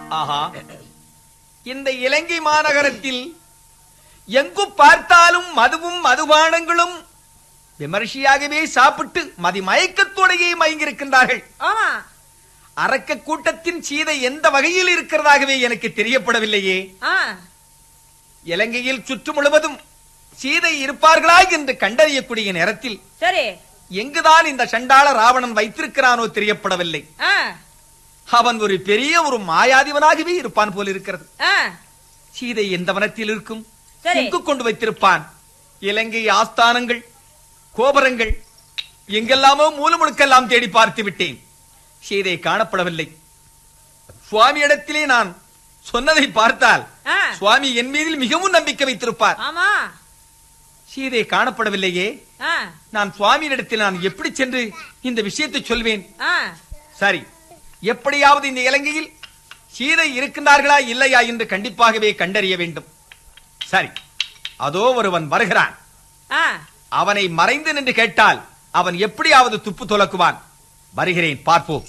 ஆஹா இந்த இலங்கை மாநகரத்தில் எங்கு பார்த்தாலும் மதுவும் மதுபானங்களும் விமர்சையாகவே சாப்பிட்டு மதி மயக்கத்தோடையே மயங்கியிருக்கின்றார்கள் ஆமா அரக்க கூட்டத்தின் சீதை எந்த வகையில் இருக்கிறதாகவே எனக்கு தெரியப்படவில்லையே ஆ இலங்கையில் சுற்று முழுவதும் சீதை இருப்பார்களா என்று கண்டறியக்கூடிய நேரத்தில் சரி எங்குதான் இந்த சண்டாள ராவணன் வைத்திருக்கிறானோ தெரியப்படவில்லை ஆ அவன் ஒரு பெரிய ஒரு மாயாதிவனாகவே இருப்பான் போல இருக்கிறது ஆ சீதை எந்த வனத்தில் இருக்கும் சரி. எங்கு கொண்டு வைத்திருப்பான் இலங்கை ஆஸ்தானங்கள் கோபுரங்கள் எங்கெல்லாமோ மூலமுழுக்கெல்லாம் தேடி பார்த்து விட்டேன் சீதை காணப்படவில்லை சுவாமியிடத்திலே நான் சொன்னதை பார்த்தால் ஆ சுவாமி என் மீதில் மிகவும் நம்பிக்கை வைத்திருப்பார் ஆமா சீதை காணப்படவில்லையே ஆ நான் சுவாமியிடத்தில் நான் எப்படி சென்று இந்த விஷயத்தை சொல்வேன் ஆ சரி எப்படியாவது இந்த இலங்கையில் சீதை இருக்கின்றார்களா இல்லையா என்று கண்டிப்பாகவே கண்டறிய வேண்டும் சரி அதோ ஒருவன் வருகிறான் ஆ அவனை மறைந்து நின்று கேட்டால் அவன் எப்படியாவது துப்பு துலக்குவான் வருகிறேன் பார்ப்போம்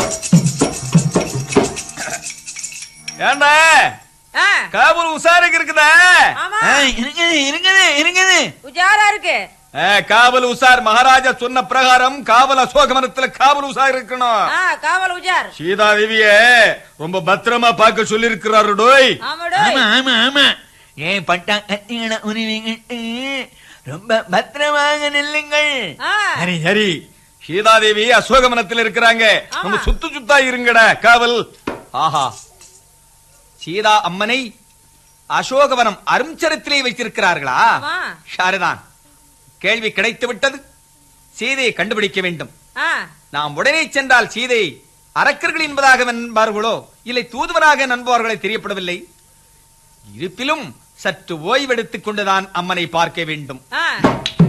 ஏண்டா ஆ காபூல் உசாருக்கு இருக்குதா ஆமா இருக்குது இருக்குது இருக்குது உஜாரா இருக்கு காவல் உசார் மகாராஜா சொன்ன பிரகாரம் காவல் அசோகவனத்துல காவல் உசார் இருக்கணும் ஆ காவல் உஜார் சீதா தேவிய ரொம்ப பத்திரமா பார்க்க சொல்லி இருக்கிறாரு டோய் ஆமாடோ ஆமா ஆமா ஆமா ஏன் பட்டா கத்திகளை உருவிக்கிட்டு ரொம்ப பத்திரமாக நில்லுங்கள் ஆ சரி சரி சீதா தேவி அசோகவனத்தில் இருக்கிறாங்க ஆமா. நம்ம சுத்து சுத்தா இருங்கடா காவல் ஆஹா சீதா அம்மனை அசோகவனம் அரும்சரத்திலே வைத்திருக்கிறார்களா ஆமா. ஷாரதான் கேள்வி கிடைத்து விட்டது சீதையை கண்டுபிடிக்க வேண்டும் ஆ நாம் உடனே சென்றால் சீதை அரக்கர்கள் என்பதாக நண்பார்களோ இல்லை தூதுவனாக நண்பவர்களை தெரியப்படவில்லை இருப்பிலும் சற்று ஓய்வெடுத்துக் கொண்டுதான் அம்மனை பார்க்க வேண்டும் ஆ